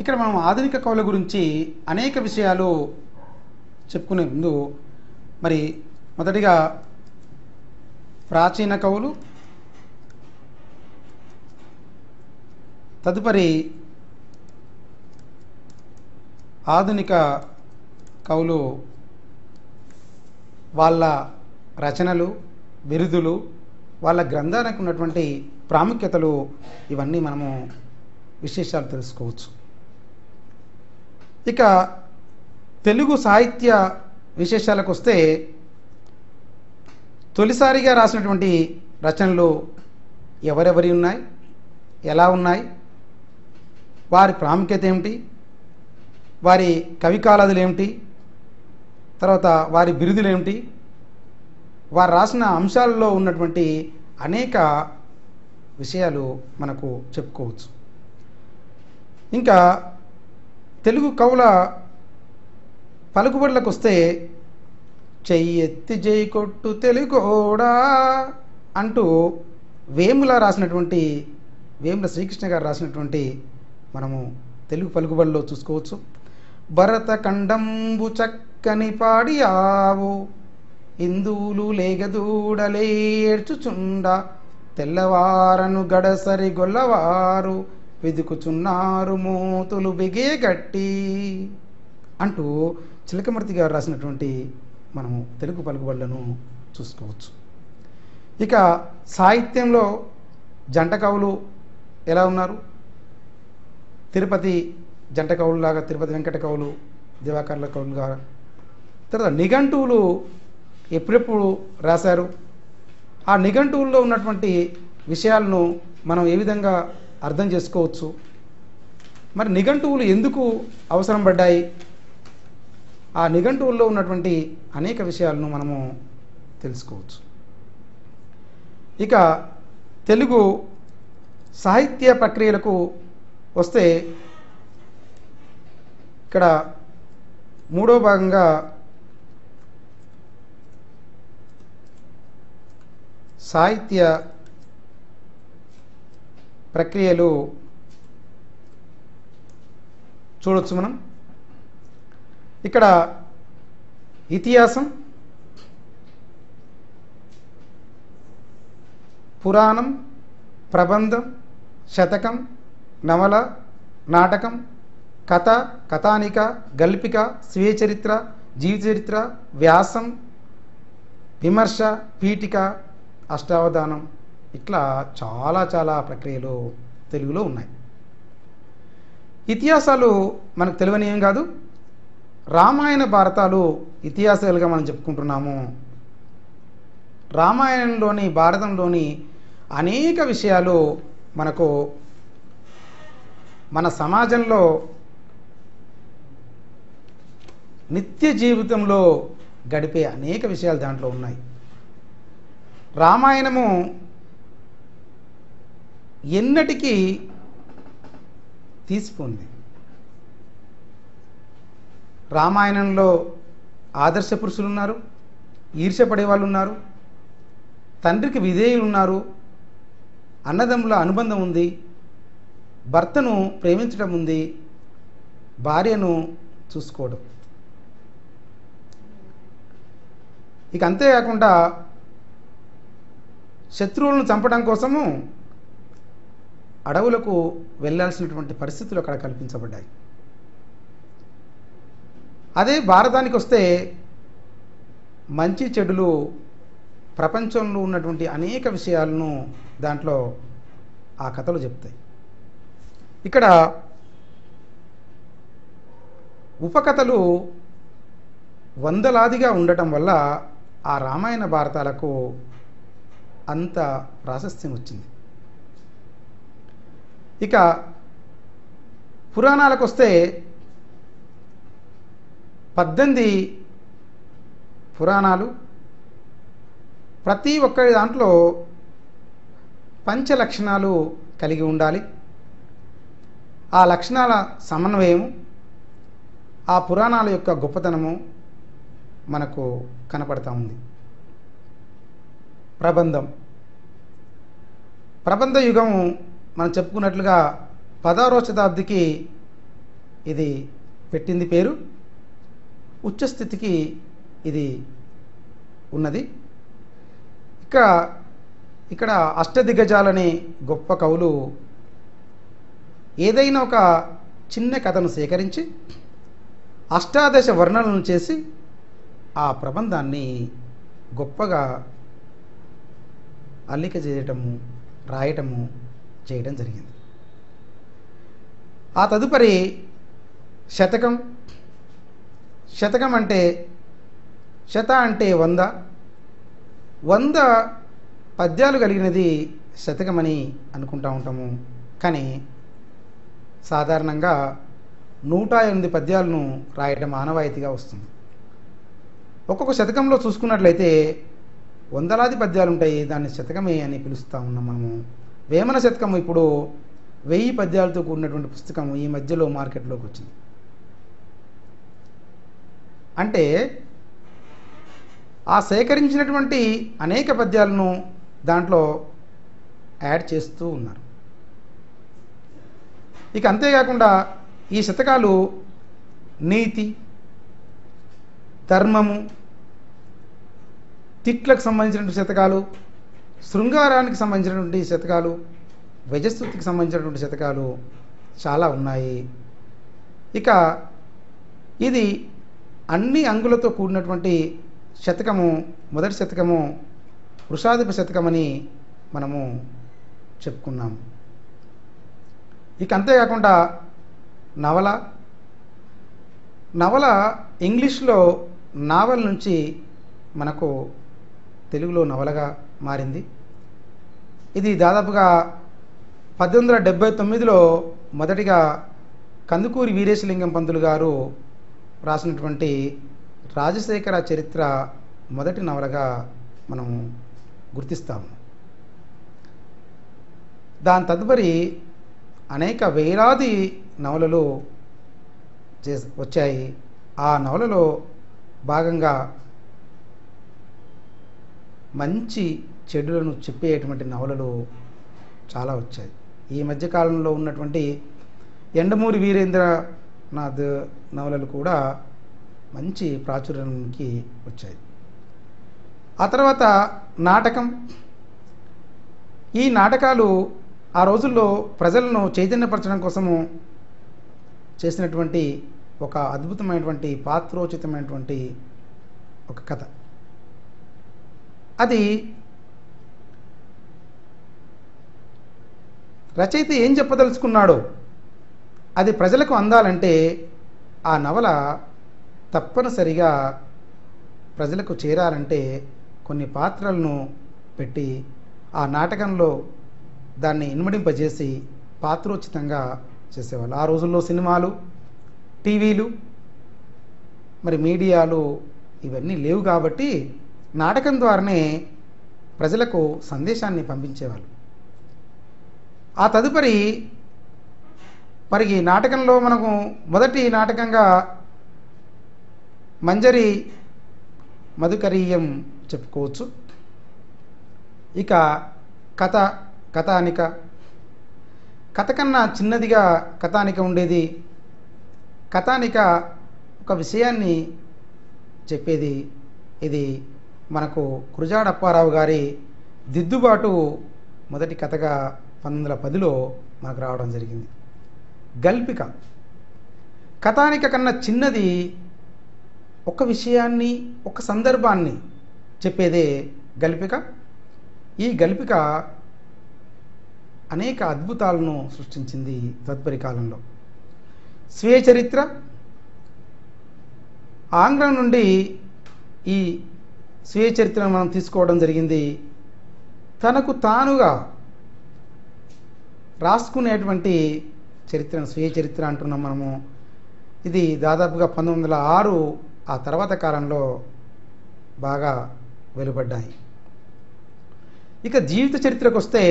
ఇక్కడ మనం ఆధునిక కవుల గురించి అనేక విషయాలు చెప్పుకునే ముందు మరి మొదటిగా ప్రాచీన కవులు తదుపరి ఆధునిక కవులు వాళ్ళ రచనలు బిరుదులు వాళ్ళ గ్రంథానికి ఉన్నటువంటి ప్రాముఖ్యతలు ఇవన్నీ మనము విశేషాలు తెలుసుకోవచ్చు ఇక తెలుగు సాహిత్య విశేషాలకు వస్తే తొలిసారిగా రాసినటువంటి రచనలు ఎవరెవరి ఉన్నాయి ఎలా ఉన్నాయి వారి ప్రాముఖ్యత ఏమిటి వారి కవికాలదులు ఏమిటి తర్వాత వారి బిరుదులు ఏమిటి వారు రాసిన అంశాలలో ఉన్నటువంటి అనేక విషయాలు మనకు చెప్పుకోవచ్చు ఇంకా తెలుగు కవుల పలుకుబడులకు వస్తే చెయ్యి ఎత్తి చేయి కొట్టు తెలుగోడా అంటూ వేముల రాసినటువంటి వేముల శ్రీకృష్ణ గారు రాసినటువంటి మనము తెలుగు పలుకుబడిలో చూసుకోవచ్చు భరత ఖండంబు చక్కని పాడి ఆవు హిందువులు లేగదూడలేర్చుచుండ తెల్లవారను గడసరి గొల్లవారు వెదుకుచున్నారు మూతులు బిగే గట్టి అంటూ చిలకమర్తి గారు రాసినటువంటి మనము తెలుగు పలుకుబడులను చూసుకోవచ్చు ఇక సాహిత్యంలో జంట కవులు ఎలా ఉన్నారు తిరుపతి జంట కవులులాగా తిరుపతి వెంకట కవులు దివాకర్ల కవులుగా తర్వాత నిఘంటువులు ఎప్పుడెప్పుడు రాశారు ఆ నిఘంటువుల్లో ఉన్నటువంటి విషయాలను మనం ఏ విధంగా అర్థం చేసుకోవచ్చు మరి నిఘంటువులు ఎందుకు అవసరం పడ్డాయి ఆ నిఘంటువుల్లో ఉన్నటువంటి అనేక విషయాలను మనము తెలుసుకోవచ్చు ఇక తెలుగు సాహిత్య ప్రక్రియలకు వస్తే ఇక్కడ మూడో భాగంగా సాహిత్య ప్రక్రియలు చూడొచ్చు మనం ఇక్కడ ఇతిహాసం పురాణం ప్రబంధం శతకం నవల నాటకం కథ కథానిక గల్పిక స్వీయ చరిత్ర జీవిత చరిత్ర వ్యాసం విమర్శ పీఠిక అష్టావధానం ఇట్లా చాలా చాలా ప్రక్రియలు తెలుగులో ఉన్నాయి ఇతిహాసాలు మనకు తెలియని ఏం కాదు రామాయణ భారతాలు ఇతిహాసాలుగా మనం చెప్పుకుంటున్నాము రామాయణంలోని భారతంలోని అనేక విషయాలు మనకు మన సమాజంలో నిత్య జీవితంలో గడిపే అనేక విషయాలు దాంట్లో ఉన్నాయి రామాయణము ఎన్నటికీ తీసిపోంది రామాయణంలో ఆదర్శ పురుషులు ఉన్నారు ఈర్ష్యపడే వాళ్ళు ఉన్నారు తండ్రికి విధేయులు ఉన్నారు అన్నదమ్ముల అనుబంధం ఉంది భర్తను ప్రేమించడం ఉంది భార్యను చూసుకోవడం ఇక అంతేకాకుండా శత్రువులను చంపడం కోసము అడవులకు వెళ్ళాల్సినటువంటి పరిస్థితులు అక్కడ కల్పించబడ్డాయి అదే భారతానికి వస్తే మంచి చెడులు ప్రపంచంలో ఉన్నటువంటి అనేక విషయాలను దాంట్లో ఆ కథలు చెప్తాయి ఇక్కడ ఉపకథలు వందలాదిగా ఉండటం వల్ల ఆ రామాయణ భారతాలకు అంత ప్రాశస్త్యం వచ్చింది ఇక పురాణాలకు వస్తే పద్దెనిమిది పురాణాలు ప్రతి ఒక్కరి దాంట్లో పంచ లక్షణాలు కలిగి ఉండాలి ఆ లక్షణాల సమన్వయము ఆ పురాణాల యొక్క గొప్పతనము మనకు కనపడతా ఉంది ప్రబంధం ప్రబంధ యుగము మనం చెప్పుకున్నట్లుగా పదహారవ శతాబ్దికి ఇది పెట్టింది పేరు ఉచ్చస్థితికి ఇది ఉన్నది ఇక ఇక్కడ అష్టదిగ్గజాలని గొప్ప కవులు ఏదైనా ఒక చిన్న కథను సేకరించి అష్టాదశ వర్ణనలను చేసి ఆ ప్రబంధాన్ని గొప్పగా అల్లిక చేయటము రాయటము చేయడం జరిగింది ఆ తదుపరి శతకం శతకం అంటే శత అంటే వంద వంద పద్యాలు కలిగినది శతకమని అనుకుంటా ఉంటాము కానీ సాధారణంగా నూట ఎనిమిది పద్యాలను రాయటం ఆనవాయితీగా వస్తుంది ఒక్కొక్క శతకంలో చూసుకున్నట్లయితే వందలాది పద్యాలు ఉంటాయి దాన్ని శతకమే అని పిలుస్తూ ఉన్నాం మనము వేమన శతకం ఇప్పుడు వెయ్యి పద్యాలతో కూడినటువంటి పుస్తకం ఈ మధ్యలో మార్కెట్లోకి వచ్చింది అంటే ఆ సేకరించినటువంటి అనేక పద్యాలను దాంట్లో యాడ్ చేస్తూ ఉన్నారు ఇక అంతేకాకుండా ఈ శతకాలు నీతి ధర్మము తిట్లకు సంబంధించినటువంటి శతకాలు శృంగారానికి సంబంధించినటువంటి శతకాలు వ్యజస్థుతికి సంబంధించినటువంటి శతకాలు చాలా ఉన్నాయి ఇక ఇది అన్ని అంగులతో కూడినటువంటి శతకము మొదటి శతకము వృషాధిప శతకమని మనము చెప్పుకున్నాము ఇక అంతేకాకుండా నవల నవల ఇంగ్లీష్లో నావల్ నుంచి మనకు తెలుగులో నవలగా మారింది ఇది దాదాపుగా పద్దెనిమిది వందల డెబ్బై తొమ్మిదిలో మొదటిగా కందుకూరి వీరేశలింగం పంతులు గారు రాసినటువంటి రాజశేఖర చరిత్ర మొదటి నవలగా మనం గుర్తిస్తాము దాని తదుపరి అనేక వేలాది నవలలు చే వచ్చాయి ఆ నవలలో భాగంగా మంచి చెడులను చెప్పేటువంటి నవలలు చాలా వచ్చాయి ఈ మధ్యకాలంలో ఉన్నటువంటి ఎండమూరి వీరేంద్రనాథ్ నవలలు కూడా మంచి ప్రాచుర్యానికి వచ్చాయి ఆ తర్వాత నాటకం ఈ నాటకాలు ఆ రోజుల్లో ప్రజలను చైతన్యపరచడం కోసము చేసినటువంటి ఒక అద్భుతమైనటువంటి పాత్రోచితమైనటువంటి ఒక కథ అది రచయిత ఏం చెప్పదలుచుకున్నాడో అది ప్రజలకు అందాలంటే ఆ నవల తప్పనిసరిగా ప్రజలకు చేరాలంటే కొన్ని పాత్రలను పెట్టి ఆ నాటకంలో దాన్ని ఇన్మడింపజేసి పాత్రోచితంగా చేసేవాళ్ళు ఆ రోజుల్లో సినిమాలు టీవీలు మరి మీడియాలు ఇవన్నీ లేవు కాబట్టి నాటకం ద్వారానే ప్రజలకు సందేశాన్ని పంపించేవాళ్ళు ఆ తదుపరి మరి ఈ నాటకంలో మనకు మొదటి నాటకంగా మంజరి మధుకరీయం చెప్పుకోవచ్చు ఇక కథ కథానిక కథ కన్నా చిన్నదిగా కథానిక ఉండేది కథానిక ఒక విషయాన్ని చెప్పేది ఇది మనకు కురుజాడ అప్పారావు గారి దిద్దుబాటు మొదటి కథగా పంతొమ్మిది వందల పదిలో మనకు రావడం జరిగింది గల్పిక కథానిక కన్నా చిన్నది ఒక విషయాన్ని ఒక సందర్భాన్ని చెప్పేదే గల్పిక ఈ గల్పిక అనేక అద్భుతాలను సృష్టించింది తదుపరి కాలంలో స్వీయ చరిత్ర ఆంగ్లం నుండి ఈ స్వీయ చరిత్రను మనం తీసుకోవడం జరిగింది తనకు తానుగా రాసుకునేటువంటి చరిత్రను స్వీయ చరిత్ర అంటున్నాం మనము ఇది దాదాపుగా పంతొమ్మిది వందల ఆరు ఆ తర్వాత కాలంలో బాగా వెలువడ్డాయి ఇక జీవిత చరిత్రకు వస్తే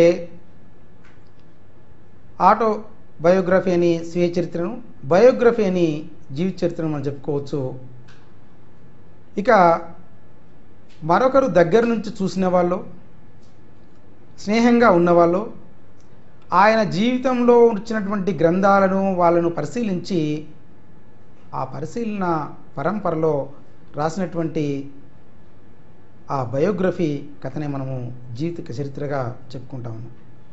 ఆటో బయోగ్రఫీ అని స్వీయ చరిత్రను బయోగ్రఫీ అని జీవిత చరిత్రను మనం చెప్పుకోవచ్చు ఇక మరొకరు దగ్గర నుంచి చూసిన వాళ్ళు స్నేహంగా ఉన్నవాళ్ళు ఆయన జీవితంలో వచ్చినటువంటి గ్రంథాలను వాళ్ళను పరిశీలించి ఆ పరిశీలన పరంపరలో రాసినటువంటి ఆ బయోగ్రఫీ కథనే మనము జీవిత చరిత్రగా చెప్పుకుంటాము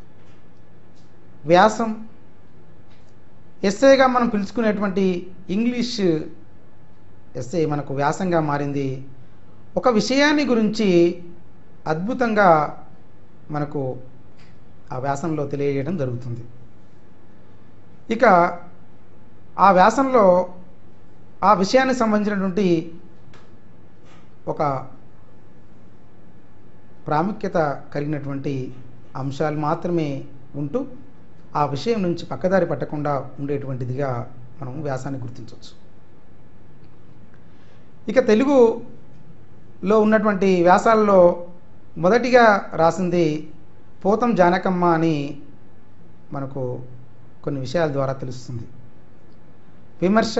వ్యాసం ఎస్ఏగా మనం పిలుచుకునేటువంటి ఇంగ్లీష్ ఎస్ఏ మనకు వ్యాసంగా మారింది ఒక విషయాన్ని గురించి అద్భుతంగా మనకు ఆ వ్యాసంలో తెలియజేయడం జరుగుతుంది ఇక ఆ వ్యాసంలో ఆ విషయానికి సంబంధించినటువంటి ఒక ప్రాముఖ్యత కలిగినటువంటి అంశాలు మాత్రమే ఉంటూ ఆ విషయం నుంచి పక్కదారి పట్టకుండా ఉండేటువంటిదిగా మనం వ్యాసాన్ని గుర్తించవచ్చు ఇక తెలుగులో ఉన్నటువంటి వ్యాసాలలో మొదటిగా రాసింది పోతం జానకమ్మ అని మనకు కొన్ని విషయాల ద్వారా తెలుస్తుంది విమర్శ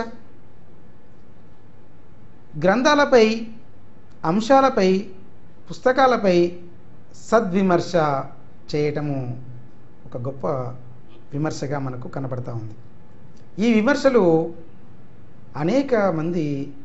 గ్రంథాలపై అంశాలపై పుస్తకాలపై సద్విమర్శ చేయటము ఒక గొప్ప విమర్శగా మనకు కనపడతా ఉంది ఈ విమర్శలు అనేక మంది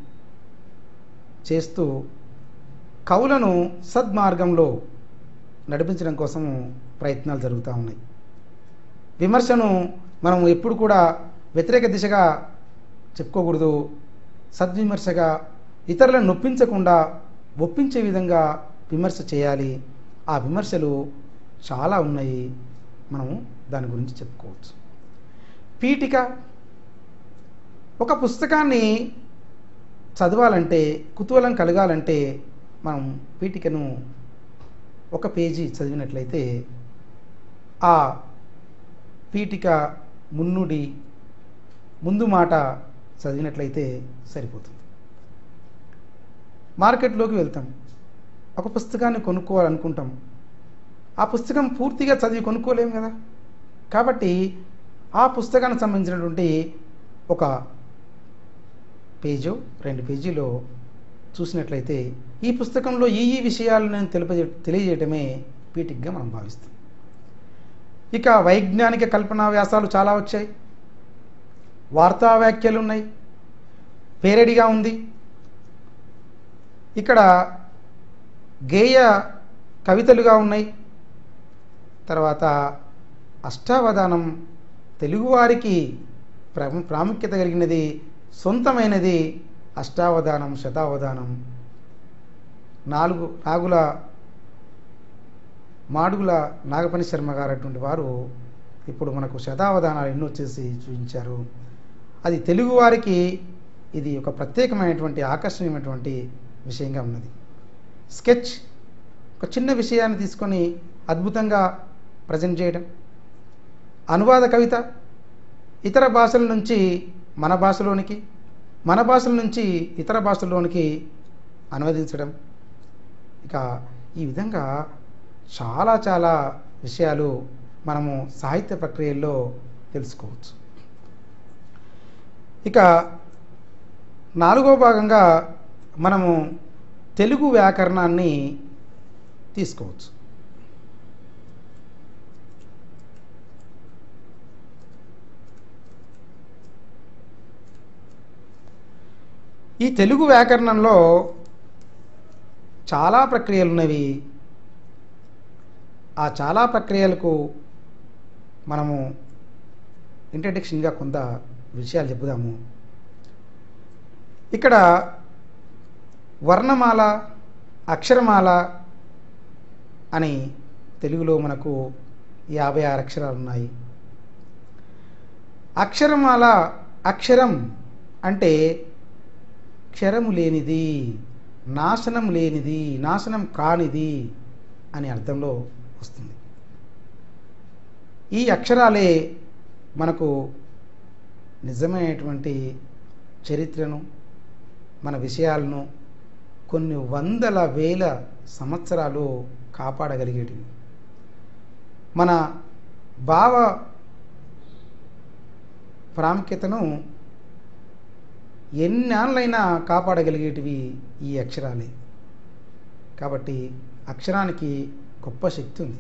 చేస్తూ కవులను సద్మార్గంలో నడిపించడం కోసము ప్రయత్నాలు జరుగుతూ ఉన్నాయి విమర్శను మనం ఎప్పుడు కూడా వ్యతిరేక దిశగా చెప్పుకోకూడదు సద్విమర్శగా ఇతరులను నొప్పించకుండా ఒప్పించే విధంగా విమర్శ చేయాలి ఆ విమర్శలు చాలా ఉన్నాయి మనము దాని గురించి చెప్పుకోవచ్చు పీఠిక ఒక పుస్తకాన్ని చదవాలంటే కుతూహలం కలగాలంటే మనం పీఠికను ఒక పేజీ చదివినట్లయితే ఆ పీఠిక మున్నుడి ముందు మాట చదివినట్లయితే సరిపోతుంది మార్కెట్లోకి వెళ్తాం ఒక పుస్తకాన్ని కొనుక్కోవాలనుకుంటాం ఆ పుస్తకం పూర్తిగా చదివి కొనుక్కోలేము కదా కాబట్టి ఆ పుస్తకానికి సంబంధించినటువంటి ఒక పేజో రెండు పేజీలో చూసినట్లయితే ఈ పుస్తకంలో ఈ ఈ విషయాలు నేను తెలిపజే తెలియజేయటమే పీఠిక్గా మనం భావిస్తాం ఇక వైజ్ఞానిక కల్పనా వ్యాసాలు చాలా వచ్చాయి వార్తా వ్యాఖ్యలు ఉన్నాయి పేరడిగా ఉంది ఇక్కడ గేయ కవితలుగా ఉన్నాయి తర్వాత అష్టావధానం తెలుగువారికి ప్రా- ప్రాముఖ్యత కలిగినది సొంతమైనది అష్టావధానం శతావధానం నాలుగు నాగుల మాడుగుల నాగపని శర్మ గారు అటువంటి వారు ఇప్పుడు మనకు శతావధానాలు ఎన్నో చేసి చూపించారు అది తెలుగువారికి ఇది ఒక ప్రత్యేకమైనటువంటి ఆకర్షణీయమైనటువంటి విషయంగా ఉన్నది స్కెచ్ ఒక చిన్న విషయాన్ని తీసుకొని అద్భుతంగా ప్రజెంట్ చేయడం అనువాద కవిత ఇతర భాషల నుంచి మన భాషలోనికి మన భాషల నుంచి ఇతర భాషల్లోనికి అనువదించడం ఇక ఈ విధంగా చాలా చాలా విషయాలు మనము సాహిత్య ప్రక్రియల్లో తెలుసుకోవచ్చు ఇక నాలుగో భాగంగా మనము తెలుగు వ్యాకరణాన్ని తీసుకోవచ్చు ఈ తెలుగు వ్యాకరణంలో చాలా ప్రక్రియలు ఉన్నవి ఆ చాలా ప్రక్రియలకు మనము ఇంట్రడక్షన్గా కొంత విషయాలు చెప్పుదాము ఇక్కడ వర్ణమాల అక్షరమాల అని తెలుగులో మనకు యాభై ఆరు అక్షరాలు ఉన్నాయి అక్షరమాల అక్షరం అంటే క్షరము లేనిది నాశనం లేనిది నాశనం కానిది అనే అర్థంలో వస్తుంది ఈ అక్షరాలే మనకు నిజమైనటువంటి చరిత్రను మన విషయాలను కొన్ని వందల వేల సంవత్సరాలు కాపాడగలిగేటివి మన భావ ప్రాముఖ్యతను ఎన్నాళ్ళైనా కాపాడగలిగేటివి ఈ అక్షరాలే కాబట్టి అక్షరానికి గొప్ప శక్తి ఉంది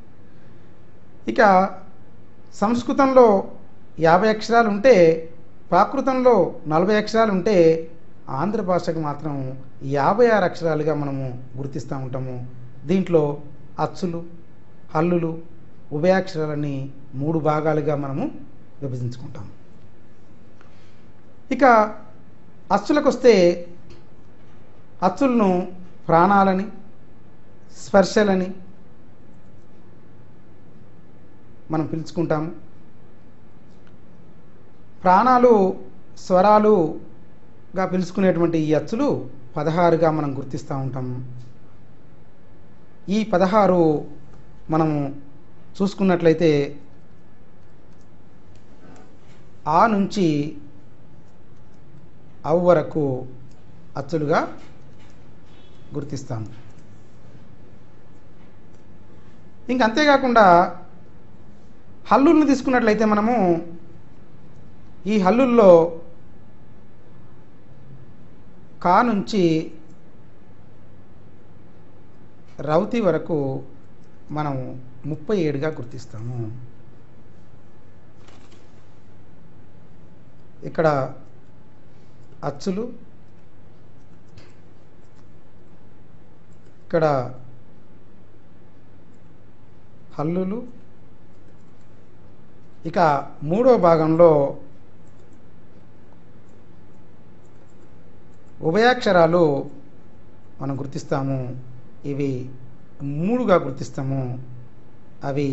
ఇక సంస్కృతంలో యాభై అక్షరాలు ఉంటే ప్రాకృతంలో నలభై అక్షరాలు ఉంటే ఆంధ్ర భాషకు మాత్రం యాభై ఆరు అక్షరాలుగా మనము గుర్తిస్తూ ఉంటాము దీంట్లో అచ్చులు హల్లులు ఉభయాక్షరాలని మూడు భాగాలుగా మనము విభజించుకుంటాం ఇక అచ్చులకు వస్తే అచ్చులను ప్రాణాలని స్పర్శలని మనం పిలుచుకుంటాము ప్రాణాలు స్వరాలుగా పిలుచుకునేటువంటి ఈ అచ్చులు పదహారుగా మనం గుర్తిస్తూ ఉంటాము ఈ పదహారు మనము చూసుకున్నట్లయితే ఆ నుంచి అవ్ వరకు అచ్చులుగా గుర్తిస్తాము ఇంక అంతేకాకుండా హల్లుల్ని తీసుకున్నట్లయితే మనము ఈ హల్లుల్లో కా నుంచి రౌతి వరకు మనం ముప్పై ఏడుగా గుర్తిస్తాము ఇక్కడ అచ్చులు ఇక్కడ హల్లులు ఇక మూడో భాగంలో ఉభయాక్షరాలు మనం గుర్తిస్తాము ఇవి మూడుగా గుర్తిస్తాము అవి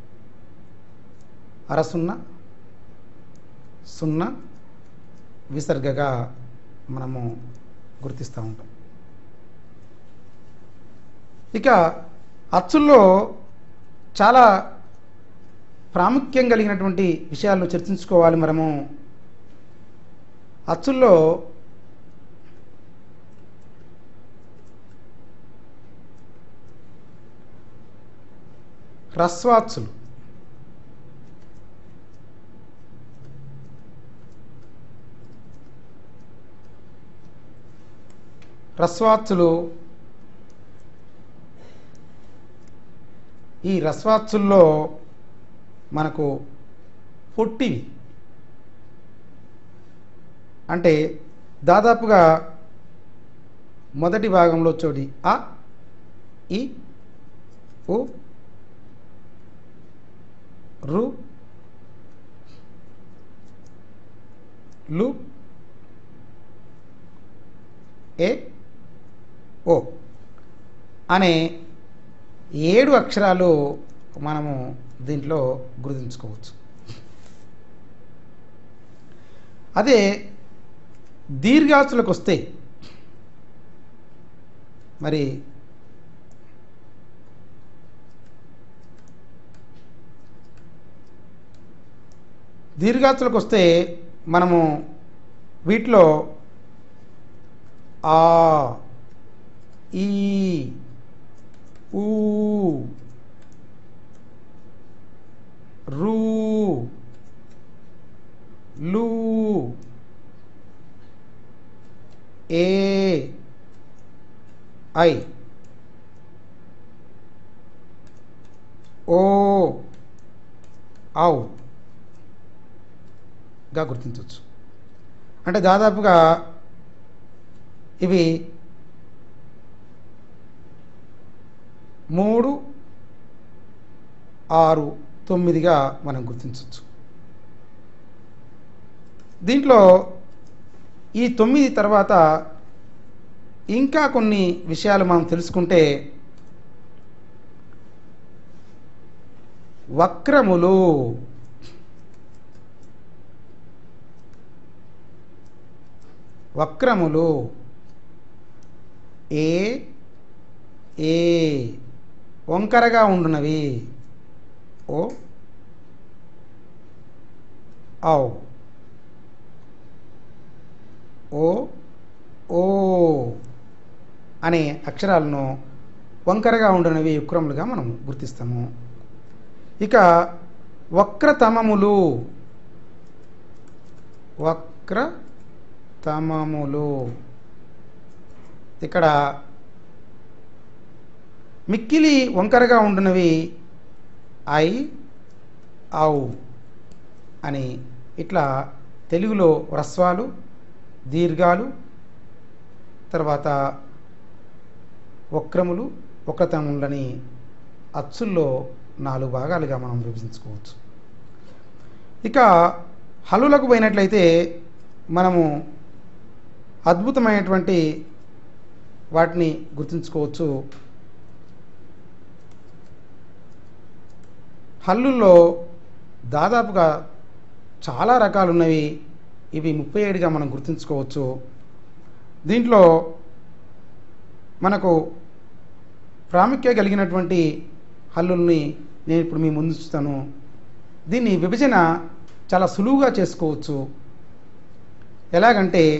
అరసున్న సున్నా విసర్గగా మనము గుర్తిస్తూ ఉంటాం ఇక అచ్చుల్లో చాలా ప్రాముఖ్యం కలిగినటువంటి విషయాలను చర్చించుకోవాలి మనము అచ్చుల్లో హ్రస్వాచ్చులు హ్రస్వాచ్చులు ఈ రస్వాచ్చుల్లో మనకు పొట్టివి అంటే దాదాపుగా మొదటి భాగంలో చోటి అ ఇ ఉ రు లు ఏ ఓ అనే ఏడు అక్షరాలు మనము దీంట్లో గుర్తుంచుకోవచ్చు అదే దీర్ఘాచులకు వస్తే మరి దీర్ఘాచులకు వస్తే మనము వీటిలో ఆ ఈ ఊ రు లు ఏ ఐ ఓ ఔ గా గుర్తించవచ్చు అంటే దాదాపుగా ఇవి మూడు ఆరు తొమ్మిదిగా మనం గుర్తించవచ్చు దీంట్లో ఈ తొమ్మిది తర్వాత ఇంకా కొన్ని విషయాలు మనం తెలుసుకుంటే వక్రములు వక్రములు ఏ ఏ వంకరగా ఉండునవి ఓ ఔ ఓ ఓ అనే అక్షరాలను వంకరగా ఉండినవి యుక్రములుగా మనం గుర్తిస్తాము ఇక వక్రతమములు వక్రతమములు ఇక్కడ మిక్కిలి వంకరగా ఉండినవి ఐ ఔ అని ఇట్లా తెలుగులో హ్రస్వాలు దీర్ఘాలు తర్వాత వక్రములు వక్రతములని అచ్చుల్లో నాలుగు భాగాలుగా మనం విభజించుకోవచ్చు ఇక హల్లులకు పోయినట్లయితే మనము అద్భుతమైనటువంటి వాటిని గుర్తుంచుకోవచ్చు హల్లుల్లో దాదాపుగా చాలా రకాలు ఉన్నవి ఇవి ముప్పై ఏడుగా మనం గుర్తుంచుకోవచ్చు దీంట్లో మనకు ప్రాముఖ్యత కలిగినటువంటి హల్లుల్ని నేను ఇప్పుడు మీ ముందు చూస్తాను దీన్ని విభజన చాలా సులువుగా చేసుకోవచ్చు ఎలాగంటే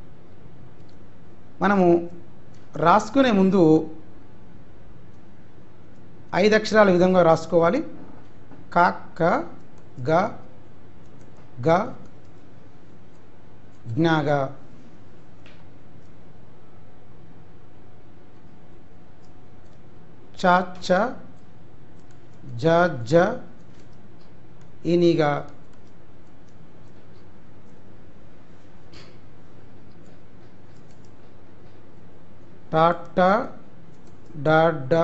మనము రాసుకునే ముందు ఐదు అక్షరాల విధంగా రాసుకోవాలి క క గ గ జ్ఞాగ చ చ జ జ ఇనిగా టాట డాడ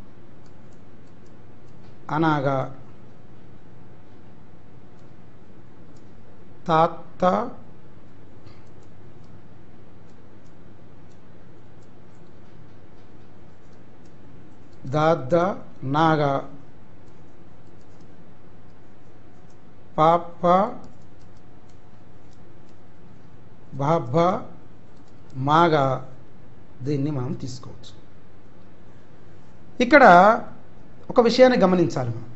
అనగా తాత దాద నాగ పాప బాబ మాగ దీన్ని మనం తీసుకోవచ్చు ఇక్కడ ఒక విషయాన్ని గమనించాలి మనం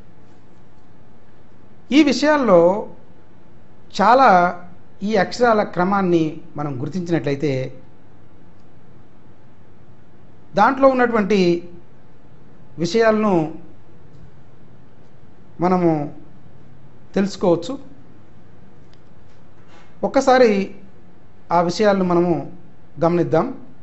ఈ విషయాల్లో చాలా ఈ అక్షరాల క్రమాన్ని మనం గుర్తించినట్లయితే దాంట్లో ఉన్నటువంటి విషయాలను మనము తెలుసుకోవచ్చు ఒక్కసారి ఆ విషయాలను మనము గమనిద్దాం